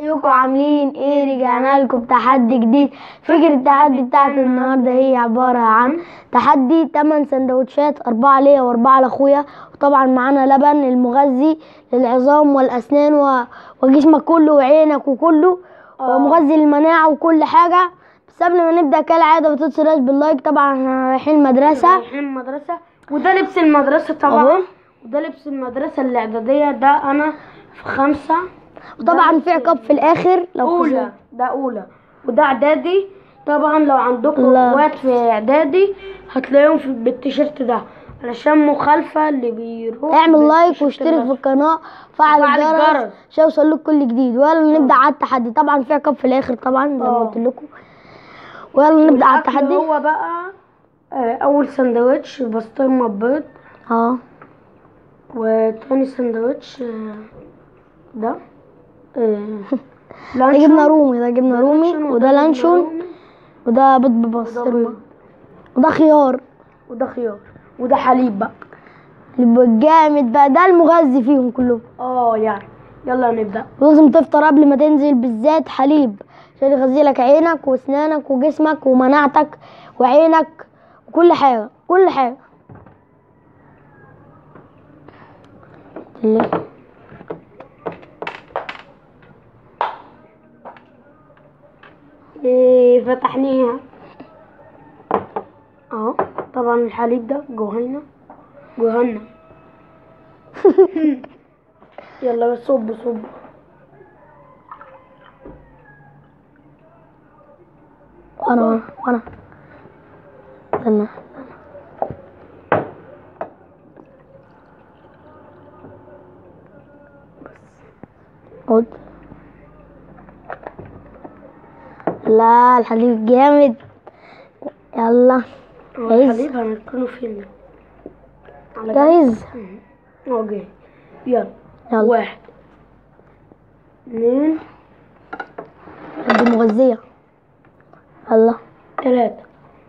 ازيكم عاملين ايه رجعنا لكم بتحدي جديد فكرة التحدي بتاعت النهاردة هي عبارة عن تحدي 8 سندوتشات أربعة ليا وأربعة لأخويا وطبعا معانا لبن المغذي للعظام والأسنان و... وجسمك كله وعينك وكله آه. ومغذي للمناعة وكل حاجة بس قبل ما نبدأ كالعادة ما تنسوناش باللايك طبعا احنا رايحين المدرسة رايحين المدرسة وده لبس المدرسة طبعا أهو. وده لبس المدرسة الإعدادية ده أنا في خمسة وطبعا في عقاب في الآخر لو أولى خسرت. ده أولى وده إعدادي طبعا لو عندكم لا. اخوات في إعدادي هتلاقيهم في بالتيشيرت ده علشان مخالفة اللي بيروح اعمل لايك بالتيشيرت واشترك في الأسود. القناة فعل وفعل الجرس الجرس. عشان يوصلك كل جديد ويلا نبدأ على التحدي طبعا في عقاب في الآخر طبعا زي ما آه. قلت لكم ويلا نبدأ على والأكل التحدي هو بقى آه، أول سندوتش بسطرمة بيض اه وتاني سندوتش آه، ده آه، ده جبنة رومي ده جبنة رومي وده لانشون رومي، وده بيض وده ببسطرمة بيض، وده خيار وده خيار وده حليب بقى اللي جامد بقى ده المغذي فيهم كلهم اه يعني يلا نبدأ لازم تفطر قبل ما تنزل بالذات حليب عشان يغذي لك عينك واسنانك وجسمك ومناعتك وعينك وكل حاجة كل حاجة اللي- إيه فتحناها اهو طبعا الحليب ده جهينة جهنم يلا صب صب وانا وانا استنى خد لا الحليب جامد يلا هو جاهز؟ الحليب هنركنه فين على جنب. جاهز اه جاهز يلا يلا واحد اتنين دي مغذية يلا تلاتة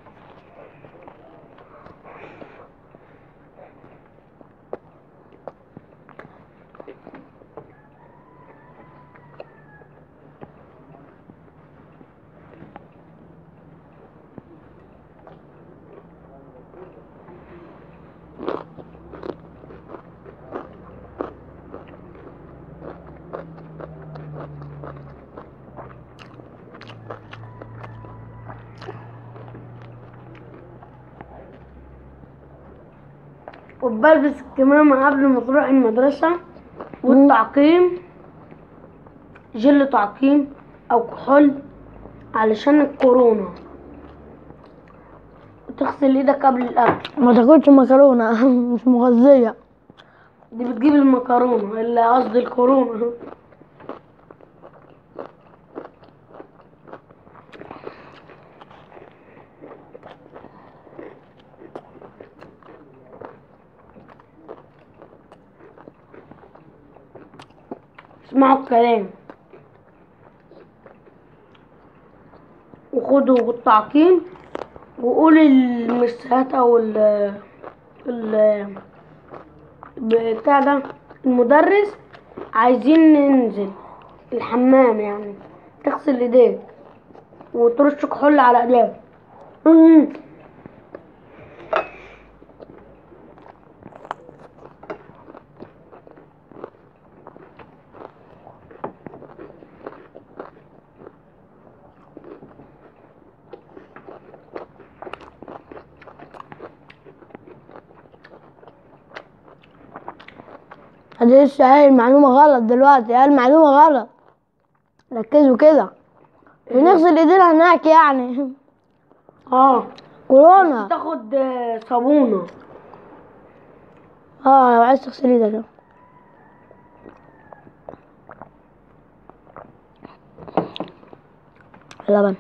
وبلبس الكمامة قبل ما تروح المدرسة والتعقيم جل تعقيم أو كحول علشان الكورونا وتغسل ايدك قبل الأكل ما تاكلش مكرونة مش مغذية دي بتجيب المكرونة اللي قصدي الكورونا اسمعوا الكلام وخدوا التعقيم وقول المسات او ال ال بتاع ده المدرس عايزين ننزل الحمام يعني تغسل ايديك وترش كحول على ايديك مم. انا لسه قايل معلومة غلط دلوقتي قال معلومة غلط ركزوا كده عشان نغسل ايدينا هناك يعني اه كورونا تاخد آه، صابونة اه لو عايز تغسل ايدك لبن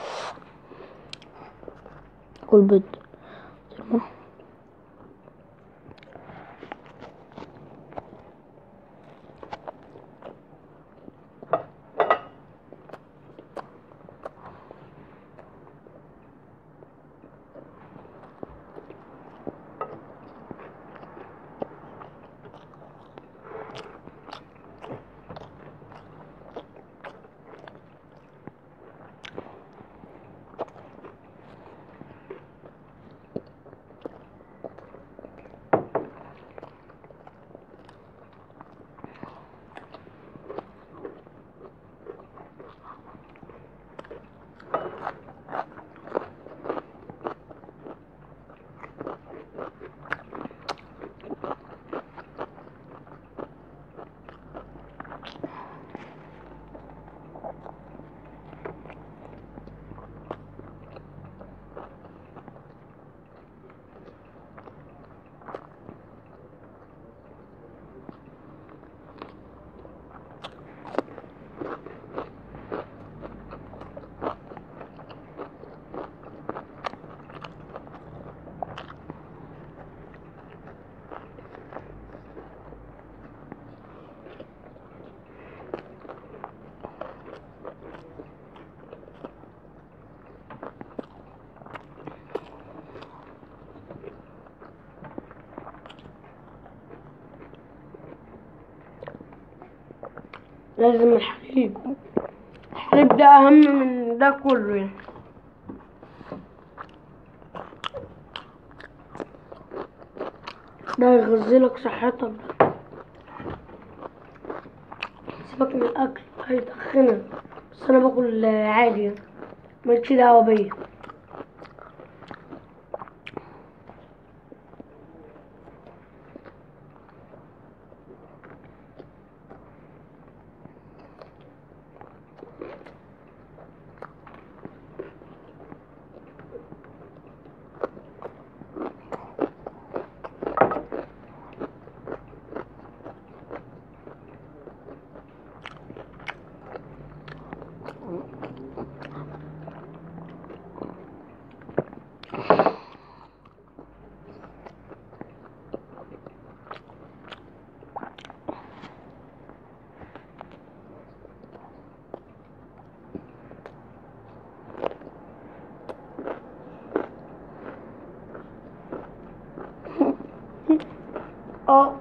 كل بيض لازم الحليب الحليب ده اهم من ده كله يعني ده يغذي لك صحتك ده سيبك من الاكل هيتخنك بس انا باكل عادي يعني مالكش دعوه بيا اه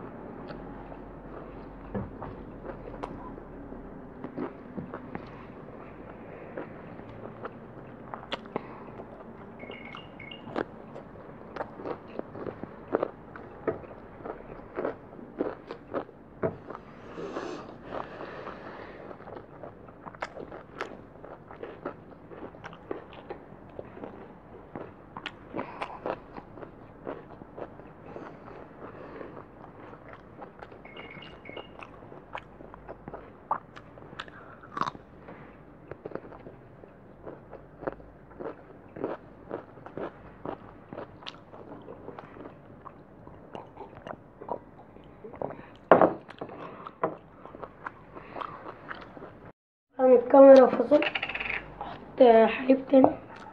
اعمل الكاميرا فصل احط حليب تاني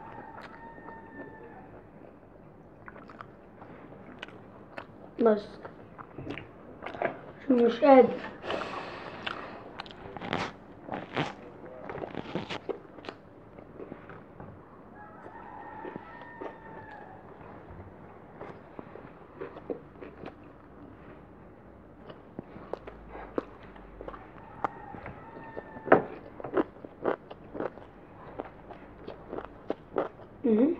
بس عشان مش قادر مهم.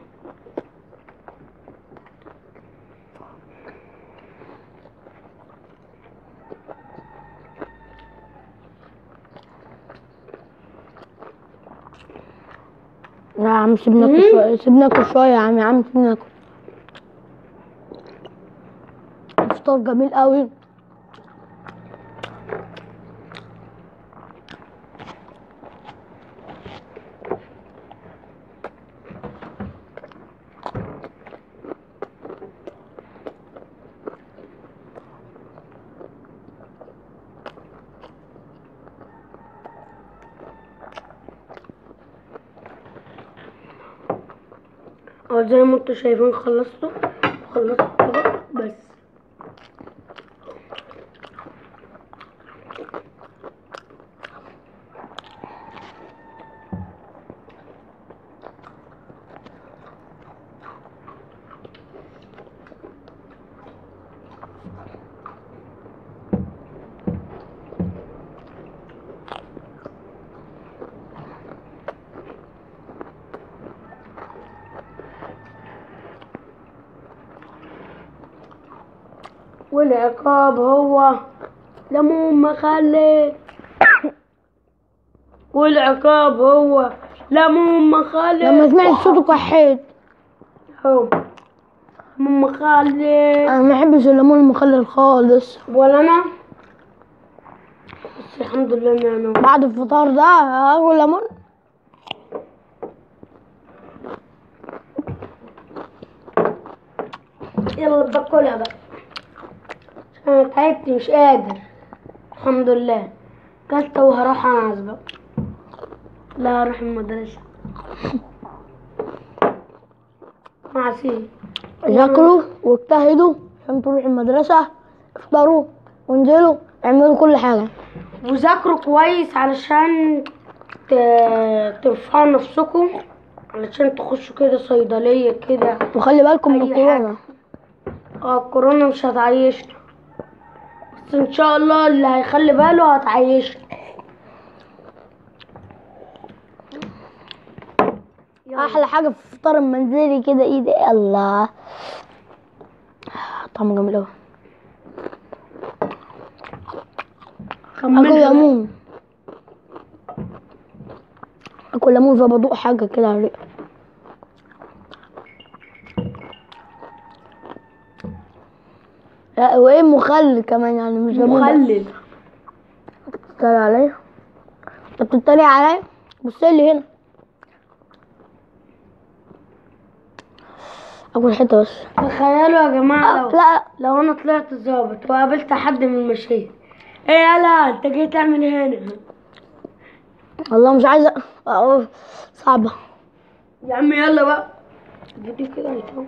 لا يا عم سيبنا ناكل مم. شوية سيبنا ناكل شوية يا عم يا عم سيبنا ناكل فطار جميل قوي اه زي ما انتوا شايفين خلصته خلصت كده بس والعقاب هو ليمون مخلل والعقاب هو ليمون مخلل لما سمعت صوته كحيت هو ليمون مخلل انا ما بحبش الليمون المخلل خالص ولا انا بس الحمد لله ان انا بعد الفطار ده هاكل ليمون يلا باكلها بقى انا تعبت مش قادر الحمد لله كلت وهروح انعس بقى لا هروح المدرسة مع سي ذاكروا واجتهدوا عشان تروحوا المدرسة افطروا وانزلوا اعملوا كل حاجة وذاكروا كويس علشان ت- ترفعوا نفسكم علشان تخشوا كده صيدلية كده وخلي بالكم من أي الكورونا اه الكورونا مش هتعيشنا بس ان شاء الله اللي هيخلي باله هتعيشنا يلا. احلى حاجه في الفطار المنزلي كده ايدي الله طعمه جميل قوي اكل كمل ليمون اكل ليمون فبدوق حاجه كده على الريق لا وايه مخلل كمان يعني مش ليمون بس. مخلل بتتريق عليا انت بتتريق عليا بص لي هنا اكل حته بس تخيلوا يا جماعة لا لو لا لو انا طلعت ظابط وقابلت حد من المشاهير ايه يلا انت جاي تعمل إيه هنا والله مش عايزه أه، صعبه يا عم يلا بقى الفيديو كده هيتم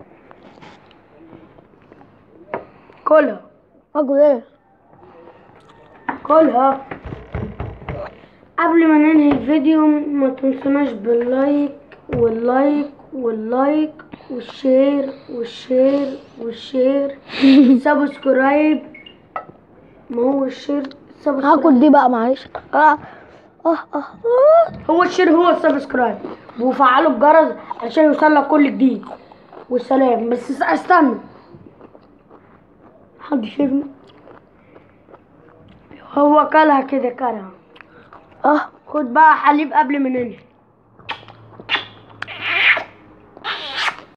كلها اكل ايه كلها قبل ما ننهي الفيديو ما تنسوناش باللايك واللايك واللايك والشير والشير والشير سبسكرايب ما هو الشير سبسكرايب هاكل دي بقى معلش اه اه اه آه. هو الشير هو السبسكرايب وفعلوا الجرس عشان يوصلك كل جديد والسلام بس اس- استنى حد شيرني هو كلها كده كلها اه خد بقى حليب قبل ما ننهي